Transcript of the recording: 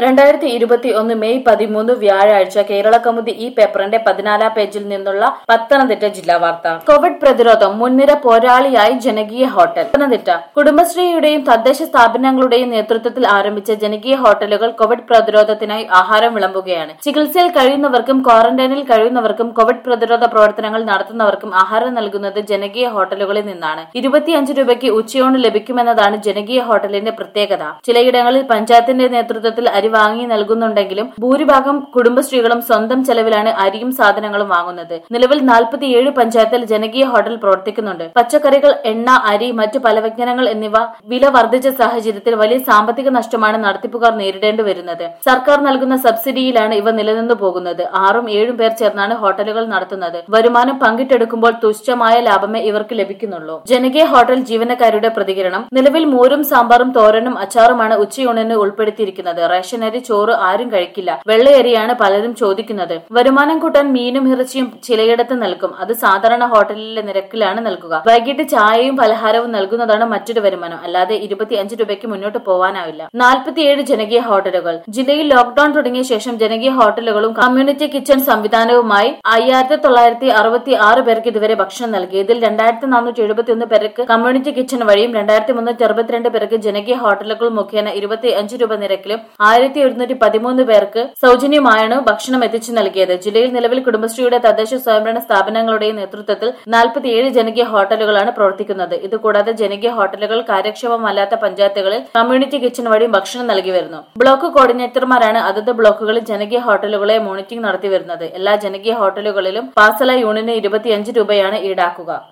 രണ്ടായിരത്തി ഇരുപത്തി ഒന്ന് മെയ് പതിമൂന്ന് വ്യാഴാഴ്ച കേരള കൗമുദി ഈ പേപ്പറിന്റെ പതിനാലാം പേജിൽ നിന്നുള്ള പത്തനംതിട്ട ജില്ലാ വാർത്ത കോവിഡ് പ്രതിരോധം മുൻനിര പോരാളിയായി ജനകീയ ഹോട്ടൽ പത്തനംതിട്ട കുടുംബശ്രീയുടെയും തദ്ദേശ സ്ഥാപനങ്ങളുടെയും നേതൃത്വത്തിൽ ആരംഭിച്ച ജനകീയ ഹോട്ടലുകൾ കോവിഡ് പ്രതിരോധത്തിനായി ആഹാരം വിളമ്പുകയാണ് ചികിത്സയിൽ കഴിയുന്നവർക്കും ക്വാറന്റൈനിൽ കഴിയുന്നവർക്കും കോവിഡ് പ്രതിരോധ പ്രവർത്തനങ്ങൾ നടത്തുന്നവർക്കും ആഹാരം നൽകുന്നത് ജനകീയ ഹോട്ടലുകളിൽ നിന്നാണ് ഇരുപത്തിയഞ്ച് രൂപയ്ക്ക് ഉച്ചയൂണ് ലഭിക്കുമെന്നതാണ് ജനകീയ ഹോട്ടലിന്റെ പ്രത്യേകത ചിലയിടങ്ങളിൽ പഞ്ചായത്തിന്റെ നേതൃത്വത്തിൽ അരി വാങ്ങി നൽകുന്നുണ്ടെങ്കിലും ഭൂരിഭാഗം കുടുംബശ്രീകളും സ്വന്തം ചെലവിലാണ് അരിയും സാധനങ്ങളും വാങ്ങുന്നത് നിലവിൽ നാൽപ്പത്തിയേഴ് പഞ്ചായത്തിൽ ജനകീയ ഹോട്ടൽ പ്രവർത്തിക്കുന്നുണ്ട് പച്ചക്കറികൾ എണ്ണ അരി മറ്റു പലവ്യഞ്ജനങ്ങൾ എന്നിവ വില വർദ്ധിച്ച സാഹചര്യത്തിൽ വലിയ സാമ്പത്തിക നഷ്ടമാണ് നടത്തിപ്പുകാർ നേരിടേണ്ടി വരുന്നത് സർക്കാർ നൽകുന്ന സബ്സിഡിയിലാണ് ഇവ നിലനിന്നു പോകുന്നത് ആറും ഏഴും പേർ ചേർന്നാണ് ഹോട്ടലുകൾ നടത്തുന്നത് വരുമാനം പങ്കിട്ടെടുക്കുമ്പോൾ തുച്ഛമായ ലാഭമേ ഇവർക്ക് ലഭിക്കുന്നുള്ളൂ ജനകീയ ഹോട്ടൽ ജീവനക്കാരുടെ പ്രതികരണം നിലവിൽ മോരും സാമ്പാറും തോരനും അച്ചാറുമാണ് ഉച്ചയൂണിന് ഉൾപ്പെടുത്തിയിരിക്കുന്നത് റേഷൻ അരി ചോറ് ആരും കഴിക്കില്ല വെള്ളയരിയാണ് പലരും ചോദിക്കുന്നത് വരുമാനം കൂട്ടാൻ മീനും ഇറച്ചിയും ചിലയിടത്ത് നൽകും അത് സാധാരണ ഹോട്ടലിലെ നിരക്കിലാണ് നൽകുക വൈകിട്ട് ചായയും പലഹാരവും നൽകുന്നതാണ് മറ്റൊരു വരുമാനം അല്ലാതെ ഇരുപത്തിയഞ്ച് രൂപയ്ക്ക് മുന്നോട്ട് പോകാനാവില്ല നാൽപ്പത്തിയേഴ് ജനകീയ ഹോട്ടലുകൾ ജില്ലയിൽ ലോക്ഡൌൺ തുടങ്ങിയ ശേഷം ജനകീയ ഹോട്ടലുകളും കമ്മ്യൂണിറ്റി കിച്ചൺ സംവിധാനവുമായി അയ്യായിരത്തി തൊള്ളായിരത്തി അറുപത്തി ആറ് പേർക്ക് ഇതുവരെ ഭക്ഷണം നൽകി ഇതിൽ രണ്ടായിരത്തി നാനൂറ്റി എഴുപത്തി ഒന്ന് പേർക്ക് കമ്മ്യൂണിറ്റി കിച്ചൺ വഴിയും രണ്ടായിരത്തി മുന്നൂറ്റി അറുപത്തിരണ്ട് പേർക്ക് ജനകീയ ഹോട്ടലുകൾ മുഖേന ഇരുപത്തി അഞ്ച് രൂപ നിരക്കിലും ആയിരത്തി ഒരുന്നൂറ്റി പതിമൂന്ന് പേർക്ക് സൗജന്യമായാണ് ഭക്ഷണം എത്തിച്ചു നൽകിയത് ജില്ലയിൽ നിലവിൽ കുടുംബശ്രീയുടെ തദ്ദേശ സ്വയംഭരണ സ്ഥാപനങ്ങളുടെയും നേതൃത്വത്തിൽ നാൽപ്പത്തിയേഴ് ജനകീയ ഹോട്ടലുകളാണ് പ്രവർത്തിക്കുന്നത് ഇതുകൂടാതെ ജനകീയ ഹോട്ടലുകൾ കാര്യക്ഷമമല്ലാത്ത പഞ്ചായത്തുകളിൽ കമ്മ്യൂണിറ്റി കിച്ചൺ വഴി ഭക്ഷണം നൽകി വരുന്നു ബ്ലോക്ക് കോർഡിനേറ്റർമാരാണ് അതത് ബ്ലോക്കുകളിൽ ജനകീയ ഹോട്ടലുകളെ മോണിറ്ററിംഗ് നടത്തി വരുന്നത് എല്ലാ ജനകീയ ഹോട്ടലുകളിലും പാസല യൂണിന് ഇരുപത്തിയഞ്ച് രൂപയാണ് ഈടാക്കുക